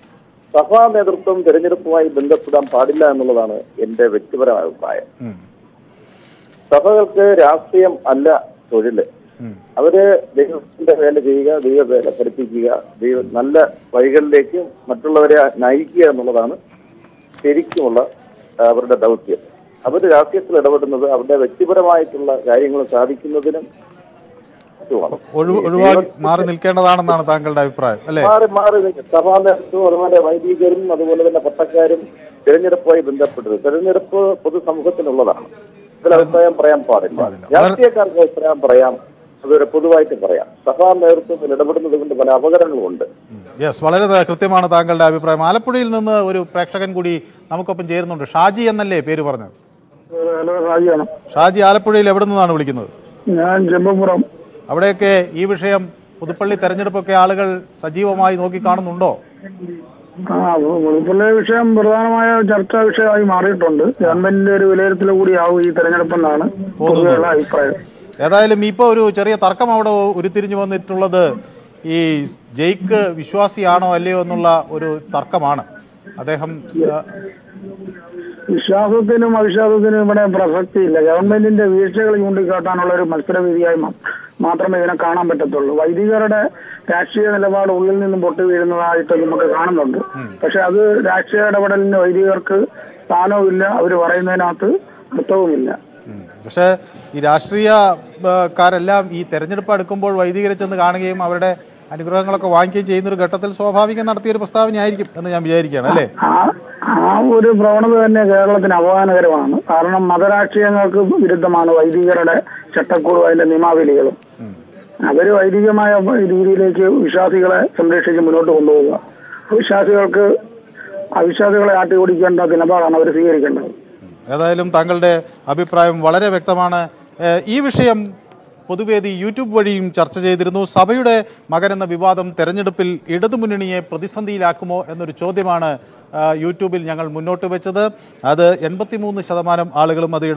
സഭാ നേതൃത്വം തെരഞ്ഞെടുപ്പുമായി ബന്ധപ്പെടാൻ പാടില്ല എന്നുള്ളതാണ് എന്റെ വ്യക്തിപരമായ അഭിപ്രായം ഉം. സഭകൾക്ക് രാഷ്ട്രീയം അല്ല തൊഴില് അവര് ദൈവത്തിന്റെ വേല ചെയ്യുക ദൈവ വേല പഠിപ്പിക്കുക ദൈവ നല്ല വഴികളിലേക്ക് മറ്റുള്ളവരെ നയിക്കുക എന്നുള്ളതാണ് ശരിക്കുമുള്ള ആ, അവരുടെ ദൗത്യം അവർ രാഷ്ട്രീയത്തിൽ ഇടപെടുന്നത് അവരുടെ വ്യക്തിപരമായിട്ടുള്ള കാര്യങ്ങൾ സാധിക്കുന്നതിനും മറ്റുമാണ്. ഒഴിവ് ഒഴിവാക്കി മാറി നിൽക്കേണ്ടതാണെന്നാണ് താങ്കളുടെ അഭിപ്രായം അല്ലേ മാറി മാറി നിൽക്കും. സഭാ നേതൃത്വം അതുപോലെ വൈദികരും അതുപോലെ തന്നെ പട്ടക്കാരും തിരഞ്ഞെടുപ്പുമായി ബന്ധപ്പെട്ടത് തിരഞ്ഞെടുപ്പ് പൊതുസമൂഹത്തിനുള്ളതാണ് ഇതിൽ അഭിപ്രായം പറയാൻ പാടില്ല രാഷ്ട്രീയക്കാർക്ക് അഭിപ്രായം പറയാം അതുവരെ പൊതുവായിട്ട് പറയാം സഭാ നേതൃത്വത്തിൽ ഇടപെടുന്നത് കൊണ്ട് പല അപകടങ്ങളുമുണ്ട് യെസ് വളരെ ത- കൃത്യമാണ് താങ്കളുടെ അഭിപ്രായം ആലപ്പുഴയിൽ നിന്ന് ഒരു പ്രേക്ഷകൻ കൂടി നമുക്കൊപ്പം ചേരുന്നുണ്ട് ഷാജി എന്നല്ലേ പേര് പറഞ്ഞത് ഹലോ റാജിയാണ് ഷാജി ആലപ്പുഴയിൽ എവിടെ നിന്നാണ് വിളിക്കുന്നത് ഞാൻ ചെമ്പപ്പുറം അവിടെയൊക്കെ ഈ വിഷയം പുതുപ്പള്ളി തെരഞ്ഞെടുപ്പൊക്കെ ആളുകൾ സജീവമായി നോക്കി കാണുന്നുണ്ടോ ആ വെളുപ്പുള്ള വിഷയം പ്രധാനമായ ചർച്ചാ വിഷയമായി മാറിയിട്ടുണ്ട് ഗവൺമെന്റിന്റെ ഒരു വിലയിരുത്തൽ കൂടിയാവും ഈ തെരഞ്ഞെടുപ്പെന്നാണ് പൊതുവെയുള്ള അഭിപ്രായം ഏതായാലും ഇപ്പോൾ ഒരു ചെറിയ തർക്കം അവിടെ ഉരുത്തിരിഞ്ഞു വന്നിട്ടുള്ളത് ഈ ജയ്ക്ക് വിശ്വാസിയാണോ അല്ലയോ എന്നുള്ള ഒരു തർക്കമാണ് അദ്ദേഹം ആ, വിശ്വാസത്തിനും അവിശ്വാസത്തിനും ഇവിടെ പ്രസക്തിയില്ല ഗവൺമെന്റിന്റെ വീഴ്ചകൾ ചൂണ്ടിക്കാട്ടാനുള്ള ഒരു മത്സരവേദിയായി മാ- മാത്രമേ ഇതിനെ കാണാൻ പറ്റത്തുള്ളൂ വൈദികരുടെ രാഷ്ട്രീയ നിലപാട് ഉള്ളിൽ നിന്നും പൊട്ടി വീഴുന്നതായിട്ട് നമുക്ക് കാണുന്നുണ്ട് പക്ഷെ അത് രാഷ്ട്രീയ ഇടപെടലിന് വൈദികർക്ക് സ്ഥാനവുമില്ല അവർ പറയുന്നതിനകത്ത് അർത്ഥവുമില്ല പക്ഷേ ഈ രാഷ്ട്രീയക്കാരെല്ലാം ഈ തെരഞ്ഞെടുപ്പ് അടുക്കുമ്പോൾ വൈദികരെ ചെന്ന് കാണുകയും അവരുടെ അനുഗ്രഹങ്ങളൊക്കെ വാങ്ങിക്കുകയും ചെയ്യുന്ന ഒരു ഘട്ടത്തിൽ സ്വാഭാവികം നടത്തിയ ഒരു പ്രസ്താവനയായിരിക്കും എന്ന് ഞാൻ വിചാരിക്കുകയാണ് അല്ലേ ആ ആ ഒരു പ്രവണത തന്നെ കേരളത്തിന് അപമാനകരമാണ് കാരണം മതരാഷ്ട്രീയങ്ങൾക്ക് വിരുദ്ധമാണ് വൈദികരുടെ ചട്ടക്കൂടും അതിന്റെ നിയമാവലികളും അവര് വൈദികമായ രീതിയിലേക്ക് വിശ്വാസികളെ സംരക്ഷിച്ച് മുന്നോട്ട് കൊണ്ടുപോവുക വിശ്വാസികൾക്ക് അവിശ്വാസികളെ ആട്ടി ഓടിക്കേണ്ട നിലപാടാണ് അവർ സ്വീകരിക്കേണ്ടത് ഏതായാലും താങ്കളുടെ അഭിപ്രായം വളരെ വ്യക്തമാണ് ഏഹ് ഈ വിഷയം പൊതുവേദി യൂട്യൂബ് വഴിയും ചർച്ച ചെയ്തിരുന്നു സഭയുടെ മകൻ എന്ന വിവാദം തെരഞ്ഞെടുപ്പിൽ ഇടതുമുന്നണിയെ പ്രതിസന്ധിയിലാക്കുമോ എന്നൊരു ചോദ്യമാണ് ആ, യൂട്യൂബിൽ ഞങ്ങൾ മുന്നോട്ട് വെച്ചത് അത് എൺപത്തിമൂന്ന് ശതമാനം ആളുകളും അത്